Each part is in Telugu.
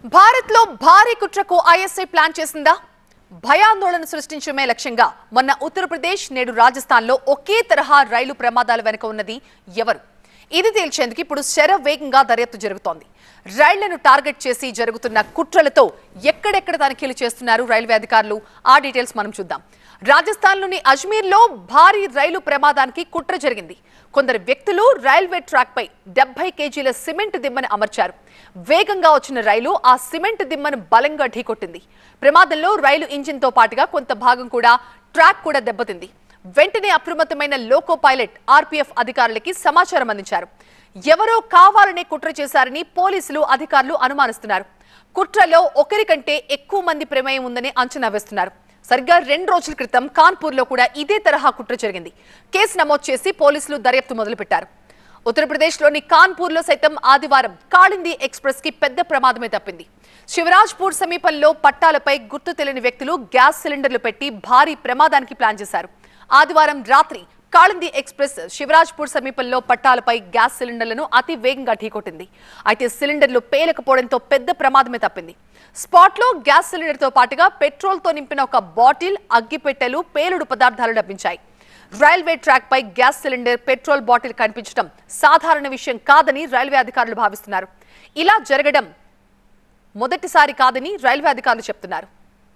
భారత్ లో భారీ కుట్రకు ఐఎస్ఐ ప్లాన్ చేసిందా భయాందోళన సృష్టించడమే లక్ష్యంగా మొన్న ఉత్తరప్రదేశ్ నేడు రాజస్థాన్ లో ఒకే తరహా రైలు ప్రమాదాల వెనుక ఉన్నది ఎవరు ఇది తేల్చేందుకు ఇప్పుడు శరవేగంగా దర్యాప్తు జరుగుతోంది రైళ్లను టార్గెట్ చేసి జరుగుతున్న కుట్రలతో ఎక్కడెక్కడ తనిఖీలు చేస్తున్నారు రైల్వే అధికారులు ఆ డీటెయిల్స్ మనం చూద్దాం రాజస్థాన్లోని అజ్మీర్లో భారీ రైలు ప్రమాదానికి కుట్ర జరిగింది కొందరు వ్యక్తులు రైల్వే ట్రాక్ పై డెబ్బై కేజీల సిమెంట్ దిమ్మను అమర్చారు వేగంగా వచ్చిన రైలు ఆ సిమెంట్ దిమ్మను బలంగా ఢీకొట్టింది ప్రమాదంలో రైలు ఇంజిన్ తో పాటుగా కొంత భాగం కూడా ట్రాక్ కూడా దెబ్బతింది వెంటనే అప్రమత్తమైన లోకో పైలట్ ఆర్పీఎఫ్ అధికారులకి సమాచారం అందించారు ఎవరో కావాలనే కుట్ర చేశారని పోలీసులు అధికారులు అనుమానిస్తున్నారు కుట్రలో ఒకరికంటే ఎక్కువ మంది ప్రమేయం ఉందని అంచనా వేస్తున్నారు సరిగ్గా రెండు రోజుల క్రితం కాన్పూర్లో కూడా ఇదే తరహా కుట్ర జరిగింది కేసు నమోదు చేసి పోలీసులు దర్యాప్తు మొదలుపెట్టారు ఉత్తరప్రదేశ్లోని కాన్పూర్లో సైతం ఆదివారం కాళింది ఎక్స్ప్రెస్ కి పెద్ద ప్రమాదమే తప్పింది శివరాజ్పూర్ సమీపంలో పట్టాలపై గుర్తు తెలియని వ్యక్తులు గ్యాస్ సిలిండర్లు పెట్టి భారీ ప్రమాదానికి ప్లాన్ చేశారు ఆదివారం రాత్రి కాళింది ఎక్స్ప్రెస్ శివరాజ్పూర్ సమీపంలో పట్టాలపై గ్యాస్ సిలిండర్లను అతి వేగంగా ఢీకొట్టింది అయితే సిలిండర్లు పేలకపోవడంతో పెద్ద ప్రమాదమే తప్పింది స్పాట్లో గ్యాస్ సిలిండర్తో పాటుగా పెట్రోల్తో నింపిన ఒక బాటిల్ అగ్గిపెట్టెలు పేలుడు పదార్థాలు లభించాయి రైల్వే ట్రాక్ పై గ్యాస్ సిలిండర్ పెట్రోల్ బాటిల్ కనిపించడం సాధారణ విషయం కాదని రైల్వే అధికారులు భావిస్తున్నారు ఇలా జరగడం మొదటిసారి కాదని రైల్వే అధికారులు చెప్తున్నారు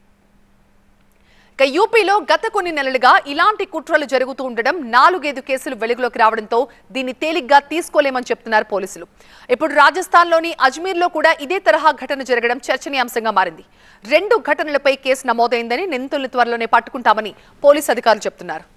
ఇక యూపీలో గత కొన్ని నెలలుగా ఇలాంటి కుట్రలు జరుగుతూ ఉండడం నాలుగైదు కేసులు వెలుగులోకి రావడంతో దీన్ని తేలిగ్గా తీసుకోలేమని చెప్తున్నారు పోలీసులు ఇప్పుడు రాజస్థాన్లోని అజ్మీర్లో కూడా ఇదే తరహా ఘటన జరగడం చర్చనీయాంశంగా మారింది రెండు ఘటనలపై కేసు నమోదైందని నిందితులను త్వరలోనే పట్టుకుంటామని పోలీసు అధికారులు చెప్తున్నారు